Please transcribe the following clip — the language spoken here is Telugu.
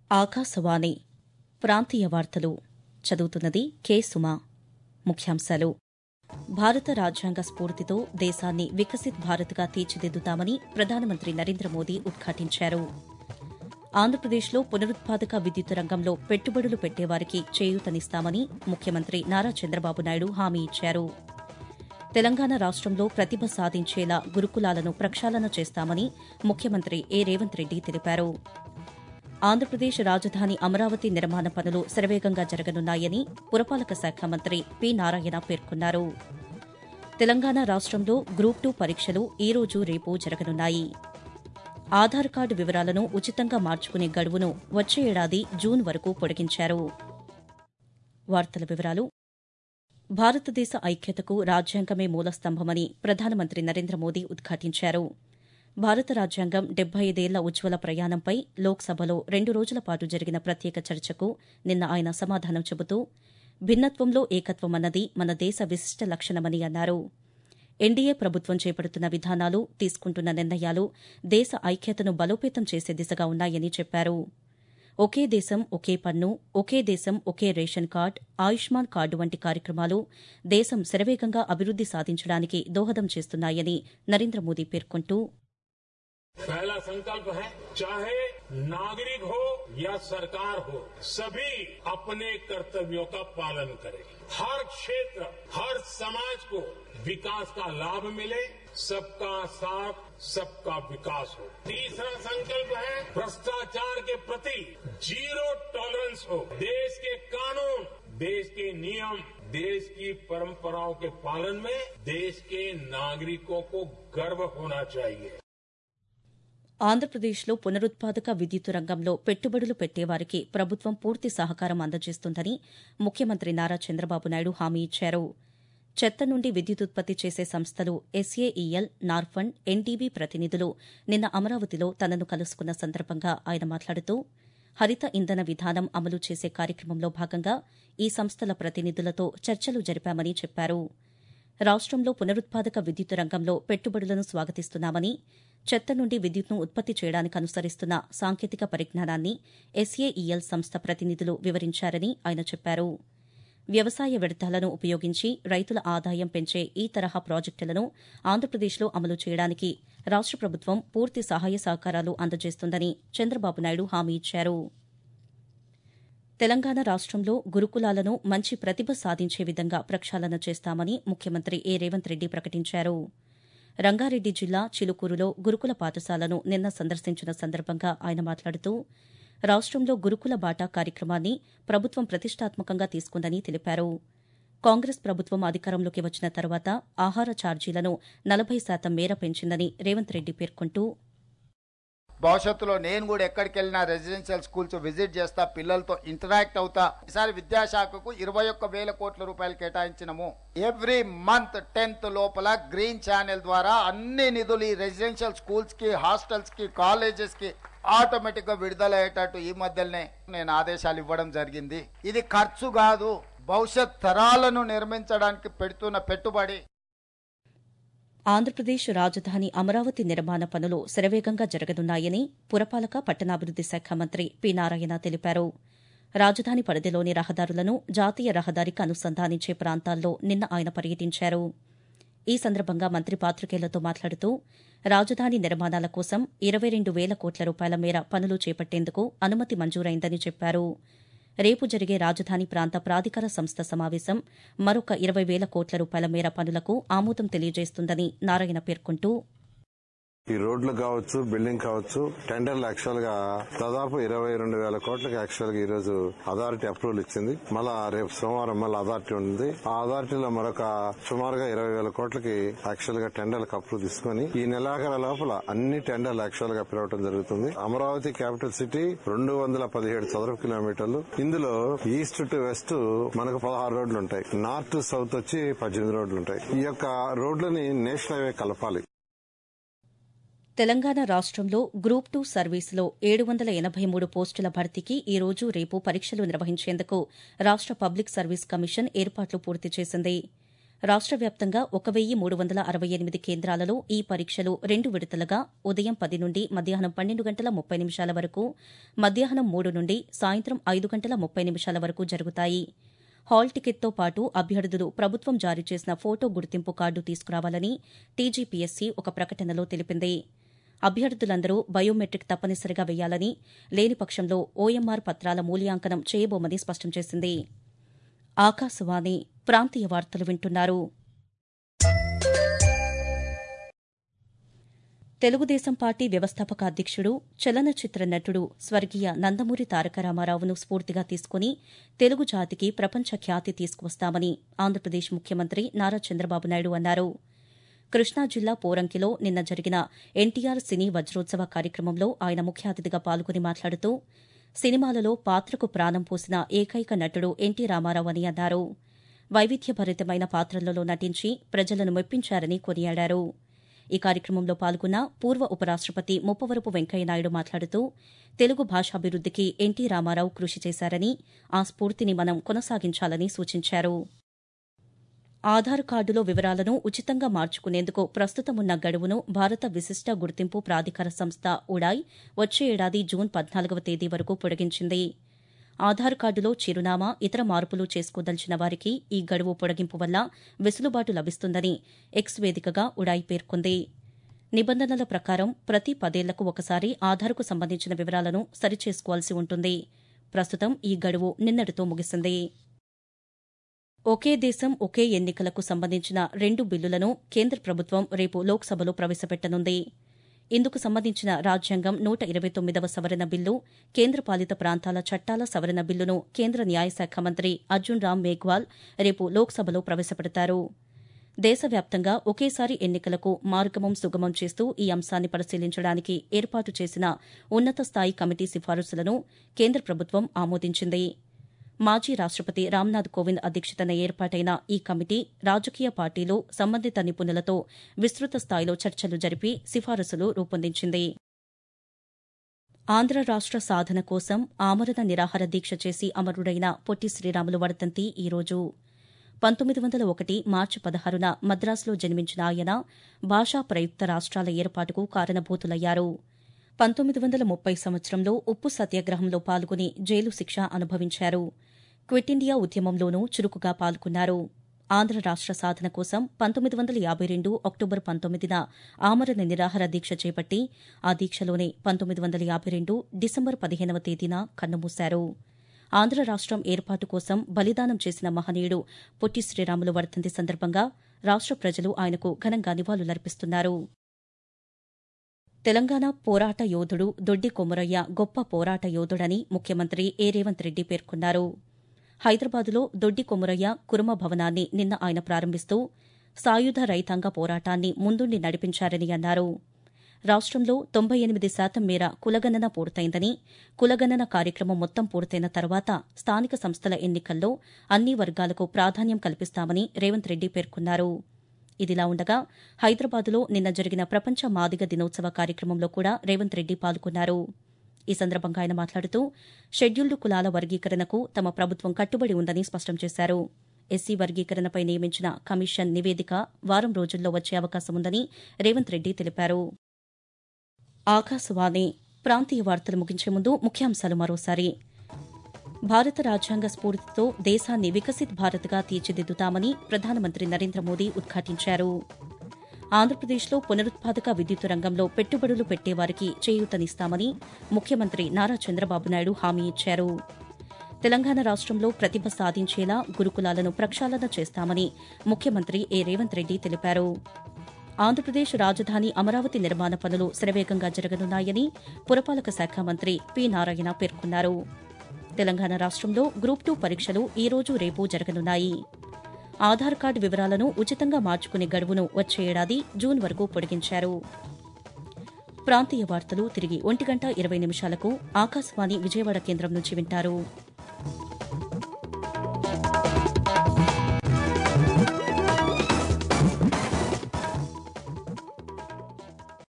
ఆకాశవాణి ప్రాంతీయ వార్తలు చదువుతున్నది కె సుమా ముఖ్యాంశాలు భారత రాజ్యాంగ స్ఫూర్తితో దేశాన్ని వికసిత్ భారత్గా తీర్చిదిద్దుతామని ప్రధానమంత్రి నరేంద్ర మోదీ ఉద్ఘాటించారు ఆంధ్రప్రదేశ్లో పునరుత్పాదక విద్యుత్ రంగంలో పెట్టుబడులు పెట్టేవారికి చేయూతనిస్తామని ముఖ్యమంత్రి నారా చంద్రబాబు నాయుడు హామీ ఇచ్చారు తెలంగాణ రాష్టంలో ప్రతిభ సాధించేలా గురుకులాలను ప్రక్షాళన చేస్తామని ముఖ్యమంత్రి ఏ రేవంత్ రెడ్డి తెలిపారు ఆంధ్రప్రదేశ్ రాజధాని అమరావతి నిర్మాణ పనులు శరవేగంగా జరగనున్నాయని పురపాలక శాఖ మంత్రి పి నారాయణ పేర్కొన్నారు తెలంగాణ రాష్టంలో గ్రూప్ టూ పరీక్షలు ఈ రోజు రేపు జరగనున్నాయి ఆధార్ కార్డు వివరాలను ఉచితంగా మార్చుకునే గడువును వచ్చే ఏడాది జూన్ వరకు పొడిగించారు వార్తల వివరాలు భారతదేశ ఐక్యతకు రాజ్యాంగమే మూలస్తంభమని ప్రధానమంత్రి నరేంద్ర మోదీ ఉద్ఘాటించారు భారత రాజ్యాంగం డెబ్బై ఐదేళ్ల ఉజ్వల ప్రయాణంపై లోక్సభలో రెండు రోజుల పాటు జరిగిన ప్రత్యేక చర్చకు నిన్న ఆయన సమాధానం చెబుతూ భిన్నత్వంలో ఏకత్వమన్నది మన దేశ విశిష్ట లక్షణమని అన్నారు ఎన్డీఏ ప్రభుత్వం చేపడుతున్న విధానాలు తీసుకుంటున్న నిర్ణయాలు దేశ ఐక్యతను బలోపేతం చేసే దిశగా ఉన్నాయని చెప్పారు ఒకే దేశం ఒకే పన్ను ఒకే దేశం ఒకే రేషన్ కార్డు ఆయుష్మాన్ కార్డు వంటి కార్యక్రమాలు దేశం శరవేగంగా అభివృద్ది సాధించడానికి దోహదం చేస్తున్నాయని నరేంద్ర మోదీ పేర్కొంటూ पहला संकल्प है चाहे नागरिक हो या सरकार हो सभी अपने कर्तव्यों का पालन करें हर क्षेत्र हर समाज को विकास का लाभ मिले सबका साथ सबका विकास हो तीसरा संकल्प है भ्रष्टाचार के प्रति जीरो टॉलरेंस हो देश के कानून देश के नियम देश की परंपराओं के पालन में देश के नागरिकों को गर्व होना चाहिए ఆంధ్రప్రదేశ్లో పునరుత్పాదక విద్యుత్ రంగంలో పెట్టుబడులు పెట్టేవారికి ప్రభుత్వం పూర్తి సహకారం అందజేస్తుందని ముఖ్యమంత్రి నారా చంద్రబాబు నాయుడు హామీ ఇచ్చారు చెత్త నుండి విద్యుత్ ఉత్పత్తి చేసే సంస్థలు ఎస్ఏఈఎల్ నార్ఫండ్ ఎన్డీబీ ప్రతినిధులు నిన్న అమరావతిలో తనను కలుసుకున్న సందర్భంగా ఆయన మాట్లాడుతూ హరిత ఇంధన విధానం అమలు చేసే కార్యక్రమంలో భాగంగా ఈ సంస్థల ప్రతినిధులతో చర్చలు జరిపామని చెప్పారు రాష్టంలో పునరుత్పాదక విద్యుత్ రంగంలో పెట్టుబడులను స్వాగతిస్తున్నామని చెత్త నుండి విద్యుత్ను ఉత్పత్తి చేయడానికి అనుసరిస్తున్న సాంకేతిక పరిజ్ఞానాన్ని ఎస్ఏఈఎల్ సంస్థ ప్రతినిధులు వివరించారని ఆయన చెప్పారు వ్యవసాయ వ్యర్థాలను ఉపయోగించి రైతుల ఆదాయం పెంచే ఈ తరహా ప్రాజెక్టులను ఆంధ్రప్రదేశ్లో అమలు చేయడానికి రాష్ట ప్రభుత్వం పూర్తి సహాయ సహకారాలు అందజేస్తుందని చంద్రబాబు నాయుడు హామీ ఇచ్చారు తెలంగాణ రాష్టంలో గురుకులాలను మంచి ప్రతిభ సాధించే విధంగా ప్రక్షాళన చేస్తామని ముఖ్యమంత్రి ఏ రేవంత్ రెడ్డి ప్రకటించారు రంగారెడ్డి జిల్లా చిలుకూరులో గురుకుల పాఠశాలను నిన్న సందర్శించిన సందర్భంగా ఆయన మాట్లాడుతూ రాష్టంలో గురుకుల బాటా కార్యక్రమాన్ని ప్రభుత్వం ప్రతిష్టాత్మకంగా తీసుకుందని తెలిపారు కాంగ్రెస్ ప్రభుత్వం అధికారంలోకి వచ్చిన తర్వాత ఆహార ఛార్జీలను నలభై శాతం మేర పెంచిందని రేవంత్ రెడ్డి పేర్కొంటూ భవిష్యత్తులో నేను కూడా ఎక్కడికి వెళ్ళినా రెసిడెన్షియల్ స్కూల్స్ విజిట్ చేస్తా పిల్లలతో ఇంటరాక్ట్ అవుతా ఈసారి విద్యాశాఖకు ఇరవై ఒక్క వేల కోట్ల రూపాయలు కేటాయించినము ఎవ్రీ మంత్ టెన్త్ లోపల గ్రీన్ ఛానల్ ద్వారా అన్ని నిధులు ఈ రెసిడెన్షియల్ స్కూల్స్ కి హాస్టల్స్ కి కాలేజెస్ కి ఆటోమేటిక్ గా విడుదలయ్యేటట్టు ఈ మధ్యలోనే నేను ఆదేశాలు ఇవ్వడం జరిగింది ఇది ఖర్చు కాదు భవిష్యత్ తరాలను నిర్మించడానికి పెడుతున్న పెట్టుబడి ఆంధ్రప్రదేశ్ రాజధాని అమరావతి నిర్మాణ పనులు శరవేగంగా జరగనున్నాయని పురపాలక పట్టణాభివృద్ది శాఖ మంత్రి పి నారాయణ తెలిపారు రాజధాని పరిధిలోని రహదారులను జాతీయ రహదారికి అనుసంధానించే ప్రాంతాల్లో నిన్న ఆయన పర్యటించారు ఈ సందర్భంగా మంత్రి పాతికేయులతో మాట్లాడుతూ రాజధాని నిర్మాణాల కోసం ఇరవై రెండు వేల కోట్ల రూపాయల మేర పనులు చేపట్టేందుకు అనుమతి మంజూరైందని చెప్పారు రేపు జరిగే రాజధాని ప్రాంత ప్రాధికార సంస్థ సమావేశం మరొక ఇరవై వేల కోట్ల రూపాయల మేర పనులకు ఆమోదం తెలియజేస్తుందని నారాయణ పేర్కొంటూ ఈ రోడ్లు కావచ్చు బిల్డింగ్ కావచ్చు టెండర్లు యాక్చువల్ గా దాదాపు ఇరవై రెండు వేల కోట్లకి యాక్చువల్ గా ఈ రోజు అథారిటీ అప్రూవల్ ఇచ్చింది మళ్ళా రేపు సోమవారం మళ్ళీ అథారిటీ ఉంది ఆ అథారిటీలో మరొక సుమారుగా ఇరవై వేల కోట్లకి యాక్చువల్ గా టెండర్లకు అప్రూవ్ తీసుకుని ఈ నెలాఖరు లోపల అన్ని టెండర్లు యాక్చువల్ గా పిలవటం జరుగుతుంది అమరావతి క్యాపిటల్ సిటీ రెండు వందల పదిహేడు చదరపు కిలోమీటర్లు ఇందులో ఈస్ట్ టు వెస్ట్ మనకు పదహారు రోడ్లు ఉంటాయి నార్త్ టు సౌత్ వచ్చి పద్దెనిమిది రోడ్లు ఉంటాయి ఈ యొక్క రోడ్లని నేషనల్ హైవే కలపాలి తెలంగాణ రాష్టంలో గ్రూప్ టూ సర్వీసులో ఏడు వందల ఎనబై మూడు పోస్టుల భర్తీకి ఈ రోజు రేపు పరీక్షలు నిర్వహించేందుకు రాష్ట పబ్లిక్ సర్వీస్ కమిషన్ ఏర్పాట్లు పూర్తి చేసింది రాష్ట వ్యాప్తంగా ఒక వెయ్యి మూడు వందల అరవై ఎనిమిది కేంద్రాలలో ఈ పరీక్షలు రెండు విడతలుగా ఉదయం పది నుండి మధ్యాహ్నం పన్నెండు గంటల ముప్పై నిమిషాల వరకు మధ్యాహ్నం మూడు నుండి సాయంత్రం ఐదు గంటల ముప్పై నిమిషాల వరకు జరుగుతాయి హాల్ టికెట్తో పాటు అభ్యర్థులు ప్రభుత్వం జారీ చేసిన ఫోటో గుర్తింపు కార్డు తీసుకురావాలని టీజీపీఎస్సీ ఒక ప్రకటనలో తెలిపింది అభ్యర్థులందరూ బయోమెట్రిక్ తప్పనిసరిగా వేయాలని లేని పక్షంలో ఓఎంఆర్ పత్రాల మూల్యాంకనం చేయబోమని స్పష్టం చేసింది ఆకాశవాణి ప్రాంతీయ వార్తలు వింటున్నారు తెలుగుదేశం పార్టీ వ్యవస్థాపక అధ్యక్షుడు చలనచిత్ర నటుడు స్వర్గీయ నందమూరి తారక రామారావును స్ఫూర్తిగా తీసుకుని తెలుగు జాతికి ప్రపంచ ఖ్యాతి తీసుకువస్తామని ఆంధ్రప్రదేశ్ ముఖ్యమంత్రి నారా చంద్రబాబు నాయుడు అన్నారు కృష్ణా జిల్లా పోరంకిలో నిన్న జరిగిన ఎన్టీఆర్ సినీ వజ్రోత్సవ కార్యక్రమంలో ఆయన ముఖ్య అతిథిగా పాల్గొని మాట్లాడుతూ సినిమాలలో పాత్రకు ప్రాణం పోసిన ఏకైక నటుడు ఎన్టీ రామారావు అని అన్నారు వైవిధ్యభరితమైన పాత్రలలో నటించి ప్రజలను మెప్పించారని కొనియాడారు ఈ కార్యక్రమంలో పాల్గొన్న పూర్వ ఉపరాష్టపతి ముప్పవరపు వెంకయ్యనాయుడు మాట్లాడుతూ తెలుగు భాషాభివృద్దికి ఎన్టీ రామారావు కృషి చేశారని ఆ స్ఫూర్తిని మనం కొనసాగించాలని సూచించారు ఆధార్ కార్డులో వివరాలను ఉచితంగా మార్చుకునేందుకు ప్రస్తుతమున్న గడువును భారత విశిష్ట గుర్తింపు ప్రాధికార సంస్థ ఉడాయ్ వచ్చే ఏడాది జూన్ పద్నాలుగవ తేదీ వరకు పొడిగించింది ఆధార్ కార్డులో చిరునామా ఇతర మార్పులు చేసుకోదలిచిన వారికి ఈ గడువు పొడిగింపు వల్ల వెసులుబాటు లభిస్తుందని ఎక్స్ వేదికగా ఉడాయ్ పేర్కొంది నిబంధనల ప్రకారం ప్రతి పదేళ్లకు ఒకసారి ఆధార్కు సంబంధించిన వివరాలను సరిచేసుకోవాల్సి ఉంటుంది ప్రస్తుతం ఈ గడువు నిన్నటితో ముగిసింది ఒకే దేశం ఒకే ఎన్నికలకు సంబంధించిన రెండు బిల్లులను కేంద్ర ప్రభుత్వం రేపు లోక్సభలో ప్రవేశపెట్టనుంది ఇందుకు సంబంధించిన రాజ్యాంగం నూట ఇరవై తొమ్మిదవ సవరణ బిల్లు కేంద్రపాలిత ప్రాంతాల చట్టాల సవరణ బిల్లును కేంద్ర న్యాయశాఖ మంత్రి అర్జున్ రామ్ మేఘ్వాల్ రేపు లోక్సభలో ప్రవేశపెడతారు దేశవ్యాప్తంగా ఒకేసారి ఎన్నికలకు మార్గమం సుగమం చేస్తూ ఈ అంశాన్ని పరిశీలించడానికి ఏర్పాటు చేసిన ఉన్నత స్థాయి కమిటీ సిఫారసులను కేంద్ర ప్రభుత్వం ఆమోదించింది మాజీ రాష్టపతి రామ్నాథ్ కోవింద్ అధ్యక్షతన ఏర్పాటైన ఈ కమిటీ రాజకీయ పార్టీలు సంబంధిత నిపుణులతో విస్తృత స్థాయిలో చర్చలు జరిపి సిఫారసులు రూపొందించింది ఆంధ్ర రాష్ట సాధన కోసం ఆమరణ నిరాహార దీక్ష చేసి అమరుడైన పొట్టి శ్రీరాములు వర్ధంతి ఈ రోజు పంతొమ్మిది వందల ఒకటి మార్చి పదహారున మద్రాసులో జన్మించిన ఆయన భాషా ప్రయుక్త రాష్ట్రాల ఏర్పాటుకు కారణభూతులయ్యారు పంతొమ్మిది వందల ముప్పై సంవత్సరంలో ఉప్పు సత్యాగ్రహంలో పాల్గొని జైలు శిక్ష అనుభవించారు క్విట్ ఇండియా ఉద్యమంలోనూ చురుకుగా పాల్గొన్నారు ఆంధ్ర రాష్ట సాధన కోసం పంతొమ్మిది వందల యాబై రెండు అక్టోబర్ పంతొమ్మిదిన ఆమరణ నిరాహార దీక్ష చేపట్టి ఆ దీక్షలోనే పంతొమ్మిది వందల యాబై రెండు డిసెంబర్ పదిహేనవ తేదీన కన్నుమూశారు ఆంధ్ర రాష్టం ఏర్పాటు కోసం బలిదానం చేసిన మహనీయుడు పొట్టి శ్రీరాములు వర్ధంతి సందర్భంగా రాష్ట ప్రజలు ఆయనకు ఘనంగా నివాళులర్పిస్తున్నారు తెలంగాణ పోరాట యోధుడు దొడ్డి కొమరయ్య గొప్ప పోరాట యోధుడని ముఖ్యమంత్రి ఏ రేవంత్ రెడ్డి పేర్కొన్నారు హైదరాబాదులో దొడ్డి కొమరయ్య కురుమ భవనాన్ని నిన్న ఆయన ప్రారంభిస్తూ సాయుధ రైతాంగ పోరాటాన్ని ముందుండి నడిపించారని అన్నారు రాష్టంలో తొంభై ఎనిమిది శాతం మేర కులగణన పూర్తయిందని కులగణన కార్యక్రమం మొత్తం పూర్తయిన తర్వాత స్థానిక సంస్థల ఎన్నికల్లో అన్ని వర్గాలకు ప్రాధాన్యం కల్పిస్తామని రేవంత్ రెడ్డి పేర్కొన్నారు ఇదిలా ఉండగా హైదరాబాదులో నిన్న జరిగిన ప్రపంచ మాదిగ దినోత్సవ కార్యక్రమంలో కూడా రేవంత్ రెడ్డి పాల్గొన్నారు ఈ సందర్భంగా ఆయన మాట్లాడుతూ షెడ్యూల్డ్ కులాల వర్గీకరణకు తమ ప్రభుత్వం కట్టుబడి ఉందని స్పష్టం చేశారు ఎస్సీ వర్గీకరణపై నియమించిన కమిషన్ నివేదిక వారం రోజుల్లో వచ్చే అవకాశం ఉందని రేవంత్ రెడ్డి తెలిపారు ఆకాశవాణి ప్రాంతీయ వార్తలు ముగించే ముందు ముఖ్యాంశాలు మరోసారి భారత రాజ్యాంగ స్ఫూర్తితో దేశాన్ని వికసిత్ భారత్గా తీర్చిదిద్దుతామని ప్రధానమంత్రి నరేంద్ర మోదీ ఉద్ఘాటించారు ఆంధ్రప్రదేశ్లో పునరుత్పాదక విద్యుత్ రంగంలో పెట్టుబడులు పెట్టేవారికి చేయూతనిస్తామని ముఖ్యమంత్రి నారా చంద్రబాబు నాయుడు హామీ ఇచ్చారు తెలంగాణ రాష్టంలో ప్రతిభ సాధించేలా గురుకులాలను ప్రక్షాళన చేస్తామని ముఖ్యమంత్రి ఏ రేవంత్ రెడ్డి తెలిపారు ఆంధ్రప్రదేశ్ రాజధాని అమరావతి నిర్మాణ పనులు శరవేగంగా జరగనున్నాయని పురపాలక శాఖ మంత్రి పి నారాయణ పేర్కొన్నారు తెలంగాణ రాష్టంలో గ్రూప్ టూ పరీక్షలు ఈ రోజు రేపు జరగనున్నాయి ఆధార్ కార్డు వివరాలను ఉచితంగా మార్చుకునే గడువును వచ్చే ఏడాది జూన్ వరకు పొడిగించారు ప్రాంతీయ వార్తలు తిరిగి ఒంటి గంట ఇరవై నిమిషాలకు ఆకాశవాణి విజయవాడ కేంద్రం నుంచి వింటారు